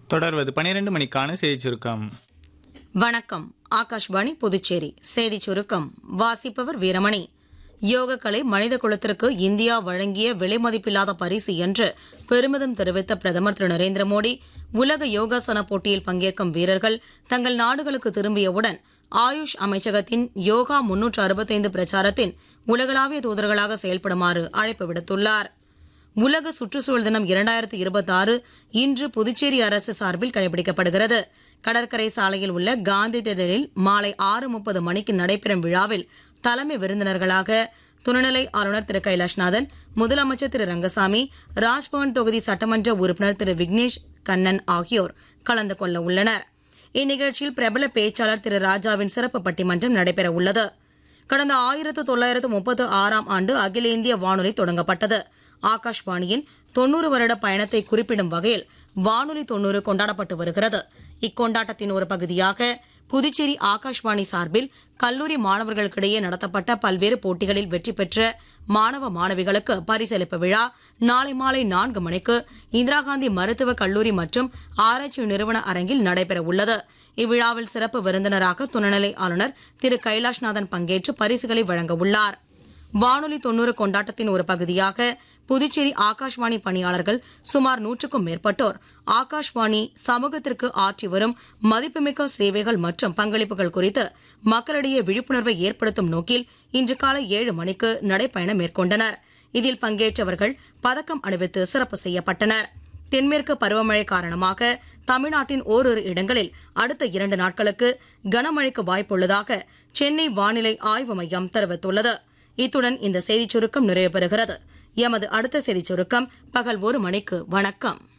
தொடர்வது பனிரெண்டு மணிக்கான செய்தி சுருக்கம் வணக்கம் ஆகாஷ்வாணி புதுச்சேரி செய்தி சுருக்கம் வாசிப்பவர் வீரமணி யோகக்கலை மனித குலத்திற்கு இந்தியா வழங்கிய விலைமதிப்பில்லாத பரிசு என்று பெருமிதம் தெரிவித்த பிரதமர் திரு நரேந்திர மோடி உலக யோகாசன போட்டியில் பங்கேற்கும் வீரர்கள் தங்கள் நாடுகளுக்கு திரும்பியவுடன் ஆயுஷ் அமைச்சகத்தின் யோகா முன்னூற்று அறுபத்தைந்து பிரச்சாரத்தின் உலகளாவிய தூதர்களாக செயல்படுமாறு அழைப்பு விடுத்துள்ளார் உலக சுற்றுச்சூழல் தினம் இரண்டாயிரத்தி இருபத்தி ஆறு இன்று புதுச்சேரி அரசு சார்பில் கடைபிடிக்கப்படுகிறது கடற்கரை சாலையில் உள்ள காந்தி திடலில் மாலை ஆறு முப்பது மணிக்கு நடைபெறும் விழாவில் தலைமை விருந்தினர்களாக துணைநிலை ஆளுநர் திரு கைலாஷ்நாதன் முதலமைச்சர் திரு ரங்கசாமி ராஜ்பவன் தொகுதி சட்டமன்ற உறுப்பினர் திரு விக்னேஷ் கண்ணன் ஆகியோர் கலந்து கொள்ள உள்ளனர் இந்நிகழ்ச்சியில் பிரபல பேச்சாளர் திரு ராஜாவின் சிறப்பு பட்டிமன்றம் நடைபெற உள்ளது கடந்த ஆயிரத்து தொள்ளாயிரத்து முப்பத்து ஆறாம் ஆண்டு அகில இந்திய வானொலி தொடங்கப்பட்டது ஆகாஷ்வாணியின் தொன்னூறு வருட பயணத்தை குறிப்பிடும் வகையில் வானொலி தொன்னூறு கொண்டாடப்பட்டு வருகிறது இக்கொண்டாட்டத்தின் ஒரு பகுதியாக புதுச்சேரி ஆகாஷ்வாணி சார்பில் கல்லூரி மாணவர்களுக்கிடையே நடத்தப்பட்ட பல்வேறு போட்டிகளில் வெற்றி பெற்ற மாணவ மாணவிகளுக்கு பரிசளிப்பு விழா நாளை மாலை நான்கு மணிக்கு இந்திரா காந்தி மருத்துவக் கல்லூரி மற்றும் ஆராய்ச்சி நிறுவன அரங்கில் நடைபெற உள்ளது இவ்விழாவில் சிறப்பு விருந்தினராக துணைநிலை ஆளுநர் திரு கைலாஷ்நாதன் பங்கேற்று பரிசுகளை வழங்க உள்ளார் வானொலி தொன்னூறு கொண்டாட்டத்தின் ஒரு பகுதியாக புதுச்சேரி ஆகாஷ்வாணி பணியாளர்கள் சுமார் நூற்றுக்கும் மேற்பட்டோர் ஆகாஷ்வாணி சமூகத்திற்கு ஆற்றி வரும் மதிப்புமிக்க சேவைகள் மற்றும் பங்களிப்புகள் குறித்து மக்களிடையே விழிப்புணர்வை ஏற்படுத்தும் நோக்கில் இன்று காலை ஏழு மணிக்கு நடைப்பயணம் மேற்கொண்டனர் இதில் பங்கேற்றவர்கள் பதக்கம் அணிவித்து சிறப்பு செய்யப்பட்டனர் தென்மேற்கு பருவமழை காரணமாக தமிழ்நாட்டின் ஓரிரு இடங்களில் அடுத்த இரண்டு நாட்களுக்கு கனமழைக்கு வாய்ப்புள்ளதாக சென்னை வானிலை ஆய்வு மையம் தெரிவித்துள்ளது இத்துடன் இந்த செய்திச் சுருக்கம் நிறைவு பெறுகிறது எமது அடுத்த செய்திச் சுருக்கம் பகல் ஒரு மணிக்கு வணக்கம்